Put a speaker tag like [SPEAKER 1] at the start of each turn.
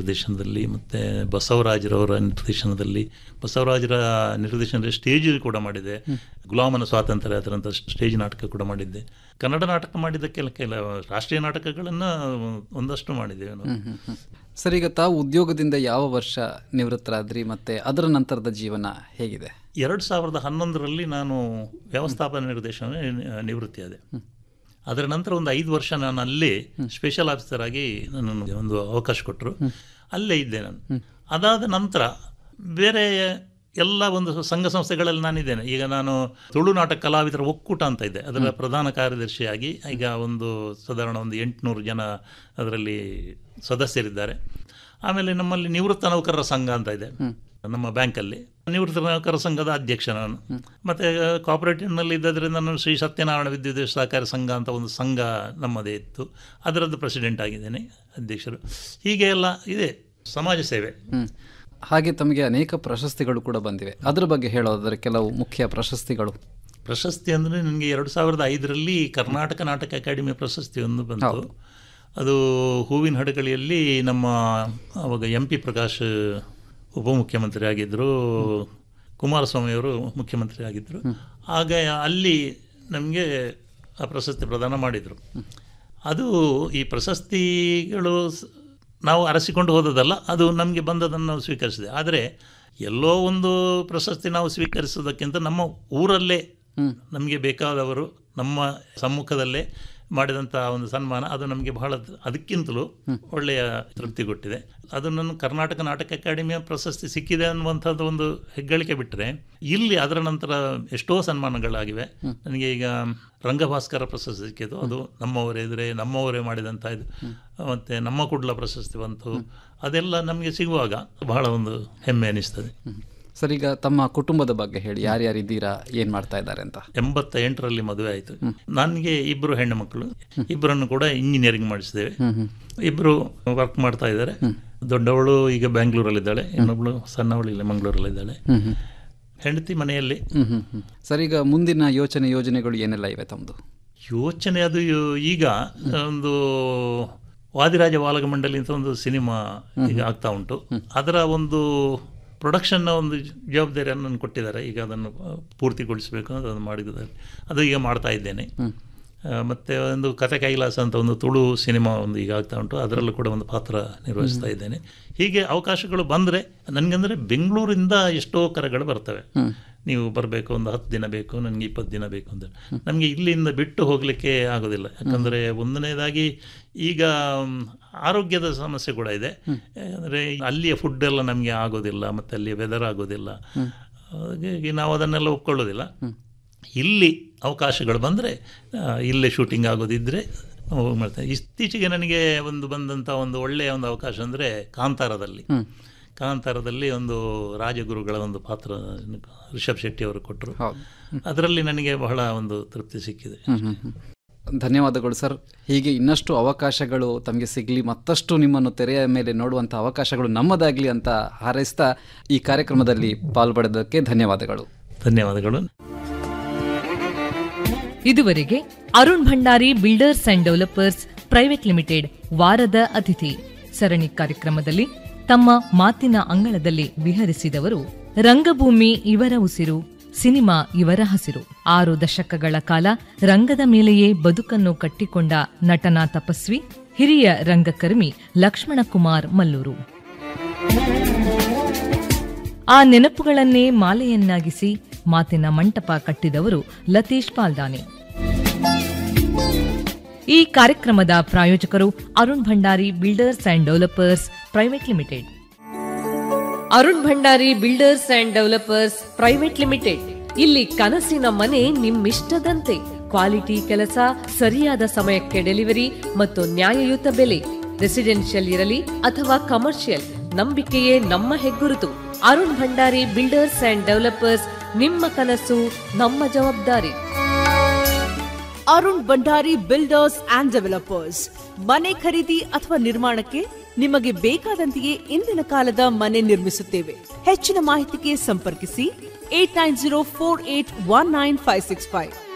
[SPEAKER 1] ನಿರ್ದೇಶನದಲ್ಲಿ ಮತ್ತು ಬಸವರಾಜರವರ ನಿರ್ದೇಶನದಲ್ಲಿ ಬಸವರಾಜರ ನಿರ್ದೇಶನದಲ್ಲಿ ಸ್ಟೇಜ್ ಕೂಡ ಮಾಡಿದೆ ಗುಲಾಮನ ಸ್ವಾತಂತ್ರ್ಯ ಅದರಂಥ ಸ್ಟೇಜ್ ನಾಟಕ ಕೂಡ ಮಾಡಿದ್ದೆ ಕನ್ನಡ ನಾಟಕ ಮಾಡಿದ ಕೆಲ ಕೆಲ ರಾಷ್ಟ್ರೀಯ ನಾಟಕಗಳನ್ನು ಒಂದಷ್ಟು ಮಾಡಿದ್ದೇವೆ ನಾವು
[SPEAKER 2] ಸರ್ ಈಗ ತಾವು ಉದ್ಯೋಗದಿಂದ ಯಾವ ವರ್ಷ ನಿವೃತ್ತರಾದ್ರಿ ಮತ್ತೆ ಅದರ ನಂತರದ ಜೀವನ ಹೇಗಿದೆ
[SPEAKER 1] ಎರಡು ಸಾವಿರದ ಹನ್ನೊಂದರಲ್ಲಿ ನಾನು ವ್ಯವಸ್ಥಾಪನಾ ನಿರ್ದೇಶನ ನಿವೃತ್ತಿಯಾದೆ ಅದರ ನಂತರ ಒಂದು ಐದು ವರ್ಷ ನಾನು ಅಲ್ಲೇ ಸ್ಪೆಷಲ್ ಆಫೀಸರ್ ಆಗಿ ನನ್ನನ್ನು ಒಂದು ಅವಕಾಶ ಕೊಟ್ಟರು ಅಲ್ಲೇ ಇದ್ದೆ ನಾನು ಅದಾದ ನಂತರ ಬೇರೆ ಎಲ್ಲ ಒಂದು ಸಂಘ ಸಂಸ್ಥೆಗಳಲ್ಲಿ ನಾನಿದ್ದೇನೆ ಈಗ ನಾನು ತುಳು ನಾಟಕ ಕಲಾವಿದರ ಒಕ್ಕೂಟ ಅಂತ ಇದೆ ಅದರ ಪ್ರಧಾನ ಕಾರ್ಯದರ್ಶಿಯಾಗಿ ಈಗ ಒಂದು ಸಾಧಾರಣ ಒಂದು ಎಂಟುನೂರು ಜನ ಅದರಲ್ಲಿ ಸದಸ್ಯರಿದ್ದಾರೆ ಆಮೇಲೆ ನಮ್ಮಲ್ಲಿ ನಿವೃತ್ತ ನೌಕರರ ಸಂಘ ಅಂತ ಇದೆ ನಮ್ಮ ಬ್ಯಾಂಕಲ್ಲಿ ನಿವೃತ್ತ ನೌಕರ ಸಂಘದ ಅಧ್ಯಕ್ಷ ನಾನು ಮತ್ತು ಕೋಆಪರೇಟಿವ್ನಲ್ಲಿ ಇದ್ದದ್ರಿಂದ ನಾನು ಶ್ರೀ ಸತ್ಯನಾರಾಯಣ ವಿದ್ಯುತ್ ಸಹಕಾರಿ ಸಂಘ ಅಂತ ಒಂದು ಸಂಘ ನಮ್ಮದೇ ಇತ್ತು ಅದರದ್ದು ಪ್ರೆಸಿಡೆಂಟ್ ಆಗಿದ್ದೇನೆ ಅಧ್ಯಕ್ಷರು ಹೀಗೆ ಎಲ್ಲ ಇದೆ ಸಮಾಜ ಸೇವೆ
[SPEAKER 2] ಹ್ಮ್. ಹಾಗೆ ತಮಗೆ ಅನೇಕ ಪ್ರಶಸ್ತಿಗಳು ಕೂಡ ಬಂದಿವೆ ಅದರ ಬಗ್ಗೆ ಹೇಳೋದಾದ್ರೆ ಕೆಲವು ಮುಖ್ಯ ಪ್ರಶಸ್ತಿಗಳು
[SPEAKER 1] ಪ್ರಶಸ್ತಿ ಅಂದರೆ ನನಗೆ ಎರಡು ಸಾವಿರದ ಐದರಲ್ಲಿ ಕರ್ನಾಟಕ ನಾಟಕ ಅಕಾಡೆಮಿ ಪ್ರಶಸ್ತಿ ಒಂದು ಬಂತು ಅದು ಹೂವಿನ ಹಡಗಳಿಯಲ್ಲಿ ನಮ್ಮ ಅವಾಗ ಎಂ ಪಿ ಪ್ರಕಾಶ್ ಉಪಮುಖ್ಯಮಂತ್ರಿ ಆಗಿದ್ದರು ಕುಮಾರಸ್ವಾಮಿಯವರು ಮುಖ್ಯಮಂತ್ರಿ ಆಗಿದ್ದರು ಆಗ ಅಲ್ಲಿ ನಮಗೆ ಆ ಪ್ರಶಸ್ತಿ ಪ್ರದಾನ ಮಾಡಿದರು ಅದು ಈ ಪ್ರಶಸ್ತಿಗಳು ಸ್- ನಾವು ಅರಸಿಕೊಂಡು ಹೋದದಲ್ಲ ಅದು ನಮಗೆ ಬಂದದನ್ನು ನಾವು ಸ್ವೀಕರಿಸಿದೆ ಆದರೆ ಎಲ್ಲೋ ಒಂದು ಪ್ರಶಸ್ತಿ ನಾವು ಸ್ವೀಕರಿಸೋದಕ್ಕಿಂತ ನಮ್ಮ ಊರಲ್ಲೇ ನಮಗೆ ಬೇಕಾದವರು ನಮ್ಮ ಸಮ್ಮುಖದಲ್ಲೇ ಮಾಡಿದಂಥ ಒಂದು ಸನ್ಮಾನ ಅದು ನಮಗೆ ಬಹಳ ಅದಕ್ಕಿಂತಲೂ ಒಳ್ಳೆಯ ತೃಪ್ತಿ ಕೊಟ್ಟಿದೆ ಅದು ನನ್ನ ಕರ್ನಾಟಕ ನಾಟಕ ಅಕಾಡೆಮಿಯ ಪ್ರಶಸ್ತಿ ಸಿಕ್ಕಿದೆ ಅನ್ನುವಂಥದ್ದು ಒಂದು ಹೆಗ್ಗಳಿಕೆ ಬಿಟ್ಟರೆ ಇಲ್ಲಿ ಅದರ ನಂತರ ಎಷ್ಟೋ ಸನ್ಮಾನಗಳಾಗಿವೆ ನನಗೆ ಈಗ ರಂಗಭಾಸ್ಕರ ಪ್ರಶಸ್ತಿ ಸಿಕ್ಕಿದ್ದು ಅದು ನಮ್ಮವರೇ ಎದುರೇ ನಮ್ಮವರೇ ಮಾಡಿದಂಥ ಇದು ಮತ್ತು ನಮ್ಮ ಕುಡ್ಲ ಪ್ರಶಸ್ತಿ ಬಂತು ಅದೆಲ್ಲ ನಮಗೆ ಸಿಗುವಾಗ ಬಹಳ ಒಂದು ಹೆಮ್ಮೆ ಅನಿಸ್ತದೆ
[SPEAKER 2] ಸರ್ ಈಗ ತಮ್ಮ ಕುಟುಂಬದ ಬಗ್ಗೆ ಹೇಳಿ ಯಾರ್ಯಾರಿದ್ದೀರಾ ಏನ್ ಮಾಡ್ತಾ ಇದ್ದಾರೆ ಅಂತ
[SPEAKER 1] ಎಂಬತ್ತ ಎಂಟರಲ್ಲಿ ಮದುವೆ ಆಯಿತು ನನಗೆ ಇಬ್ಬರು ಹೆಣ್ಣು ಮಕ್ಕಳು ಇಬ್ಬರನ್ನು ಕೂಡ ಇಂಜಿನಿಯರಿಂಗ್ ಮಾಡಿಸಿದ್ದೇವೆ ಇಬ್ಬರು ವರ್ಕ್ ಮಾಡ್ತಾ ಇದ್ದಾರೆ ದೊಡ್ಡವಳು ಈಗ ಬ್ಯಾಂಗ್ಳೂರಲ್ಲಿದ್ದಾಳೆ ಇನ್ನೊಬ್ಳು ಸಣ್ಣವಳು ಇಲ್ಲಿ ಮಂಗಳೂರಲ್ಲಿದ್ದಾಳೆ ಹೆಂಡತಿ ಮನೆಯಲ್ಲಿ
[SPEAKER 2] ಹ್ಮ್ ಹ್ಮ್ ಹ್ಮ್. ಸರ್ ಈಗ ಮುಂದಿನ ಯೋಚನೆ ಯೋಜನೆಗಳು ಏನೆಲ್ಲ ಇವೆ ತಮ್ಮದು
[SPEAKER 1] ಯೋಚನೆ ಅದು ಯೋ- ಈಗ ಒಂದು ವಾದಿರಾಜ ವಾಲಗ ಮಂಡಲಿ ಅಂತ ಒಂದು ಸಿನಿಮಾ ಈಗ ಆಗ್ತಾ ಉಂಟು ಅದರ ಒಂದು ಪ್ರೊಡಕ್ಷನ್ನ ಒಂದು ಜವಾಬ್ದಾರಿಯನ್ನು ನನಗೆ ಕೊಟ್ಟಿದ್ದಾರೆ ಈಗ ಅದನ್ನು ಆ, ಪೂರ್ತಿಗೊಳಿಸಬೇಕು ಅಂತ ಅದನ್ನು ಮಾಡಿದ್ದಾರೆ ಅದು ಈಗ ಮಾಡ್ತಾ ಇದ್ದೇನೆ ಆ, ಮತ್ತೆ ಒಂದು ಕಥೆ ಕೈಲಾಸ ಅಂತ ಒಂದು ತುಳು ಸಿನಿಮಾ ಒಂದು ಈಗ ಆಗ್ತಾ ಉಂಟು ಅದರಲ್ಲೂ ಕೂಡ ಒಂದು ಪಾತ್ರ ನಿರ್ವಹಿಸ್ತಾ ಇದ್ದೇನೆ ಹೀಗೆ ಅವಕಾಶಗಳು ಬಂದರೆ ನನಗಂದರೆ ಬೆಂಗಳೂರಿಂದ ಎಷ್ಟೋ ಕರೆಗಳು ಬರ್ತವೆ ನೀವು ಬರಬೇಕು ಒಂದು ಹತ್ತು ದಿನ ಬೇಕು ನನಗೆ ಇಪ್ಪತ್ತು ದಿನ ಬೇಕು ಅಂತ ನಮಗೆ ಇಲ್ಲಿಂದ ಬಿಟ್ಟು ಹೋಗಲಿಕ್ಕೆ ಆಗೋದಿಲ್ಲ ಯಾಕಂದರೆ ಒಂದನೇದಾಗಿ ಈಗ ಮ್, ಆರೋಗ್ಯದ ಸಮಸ್ಯೆ ಕೂಡ ಇದೆ ಅಂದರೆ ಅಲ್ಲಿಯ ಫುಡ್ ಎಲ್ಲ ನಮಗೆ ಆಗೋದಿಲ್ಲ ಮತ್ತು ಅಲ್ಲಿಯ ವೆದರ್ ಆಗೋದಿಲ್ಲ ಹಾಗಾಗಿ ನಾವು ಅದನ್ನೆಲ್ಲ ಒಪ್ಕೊಳ್ಳೋದಿಲ್ಲ ಇಲ್ಲಿ ಅವಕಾಶಗಳು ಬಂದರೆ ಇಲ್ಲೇ ಶೂಟಿಂಗ್ ಆಗೋದಿದ್ದರೆ ಹೋಗಿ ಮಾಡ್ತೇನೆ ಇತ್ತೀಚೆಗೆ ನನಗೆ ಒಂದು ಬಂದಂಥ ಒಂದು ಒಳ್ಳೆಯ ಒಂದು ಅವಕಾಶ ಅಂದರೆ ಕಾಂತಾರದಲ್ಲಿ ಕಾಂತಾರದಲ್ಲಿ ಒಂದು ರಾಜಗುರುಗಳ ಒಂದು ಪಾತ್ರ ರಿಷಬ್ ಶೆಟ್ಟಿ ಅವರು ಕೊಟ್ಟರು
[SPEAKER 2] ಹೌದು
[SPEAKER 1] ಅದರಲ್ಲಿ ನನಗೆ ಬಹಳ ಒಂದು ತೃಪ್ತಿ ಸಿಕ್ಕಿದೆ
[SPEAKER 2] ಹ್ಮ್ ಹ್ಮ್ ಹ್ಮ್. ಧನ್ಯವಾದಗಳು ಸರ್ ಹೀಗೆ ಇನ್ನಷ್ಟು ಅವಕಾಶಗಳು ತಮಗೆ ಸಿಗಲಿ ಮತ್ತಷ್ಟು ನಿಮ್ಮನ್ನು ತೆರೆಯ ಮೇಲೆ ನೋಡುವಂಥ ಅವಕಾಶಗಳು ನಮ್ಮದಾಗಲಿ ಅಂತ ಹಾರೈಸ್ತಾ ಈ ಕಾರ್ಯಕ್ರಮದಲ್ಲಿ ಪಾಲ್ಪಡೋದಕ್ಕೆ ಧನ್ಯವಾದಗಳು
[SPEAKER 1] ಧನ್ಯವಾದಗಳು
[SPEAKER 3] ಇದುವರೆಗೆ Arun Bhandari builders and developers private limited ವಾರದ ಅತಿಥಿ ಸರಣಿ ಕಾರ್ಯಕ್ರಮದಲ್ಲಿ ತಮ್ಮ ಮಾತಿನ ಅಂಗಳದಲ್ಲಿ ವಿಹರಿಸಿದವರು ರಂಗಭೂಮಿ ಇವರ ಉಸಿರು ಸಿನಿಮಾ ಇವರ ಹಸಿರು ಆರು ದಶಕಗಳ ಕಾಲ ರಂಗದ ಮೇಲೆಯೇ ಬದುಕನ್ನು ಕಟ್ಟಿಕೊಂಡ ನಟನಾ ತಪಸ್ವಿ ಹಿರಿಯ ರಂಗಕರ್ಮಿ ಲಕ್ಷ್ಮಣಕುಮಾರ್ ಮಲ್ಲೂರು ಆ ನೆನಪುಗಳನ್ನೇ ಮಾಲೆಯನ್ನಾಗಿಸಿ ಮಾತಿನ ಮಂಟಪ ಕಟ್ಟಿದವರು ಲತೀಶ್ ಪಾಲ್ದಾನೆ ಈ ಕಾರ್ಯಕ್ರಮದ ಪ್ರಾಯೋಜಕರು Arun Bhandari builders and developers private limited Arun Bhandari builders and developers private limited ಇಲ್ಲಿ ಕನಸಿನ ಮನೆ ನಿಮ್ಮಿಷ್ಟದಂತೆ ಕ್ವಾಲಿಟಿ ಕೆಲಸ ಸರಿಯಾದ ಸಮಯಕ್ಕೆ ಡೆಲಿವರಿ ಮತ್ತು ನ್ಯಾಯಯುತ ಬೆಲೆ ರೆಸಿಡೆನ್ಷಿಯಲ್ ಇರಲಿ ಅಥವಾ ಕಮರ್ಷಿಯಲ್ ನಂಬಿಕೆಯೇ ನಮ್ಮ ಹೆಗ್ಗುರುತು Arun Bhandari builders and developers ನಿಮ್ಮ ಕನಸು ನಮ್ಮ ಜವಾಬ್ದಾರಿ
[SPEAKER 4] Arun Bhandari builders and developers ಮನೆ ಖರೀದಿ ಅಥವಾ ನಿರ್ಮಾಣಕ್ಕೆ ನಿಮಗೆ ಬೇಕಾದಂತೆಯೇ ಇಂದಿನ ಕಾಲದ ಮನೆ ನಿರ್ಮಿಸುತ್ತೇವೆ ಹೆಚ್ಚಿನ ಮಾಹಿತಿಗೆ ಸಂಪರ್ಕಿಸಿ eight nine zero four eight one nine five six five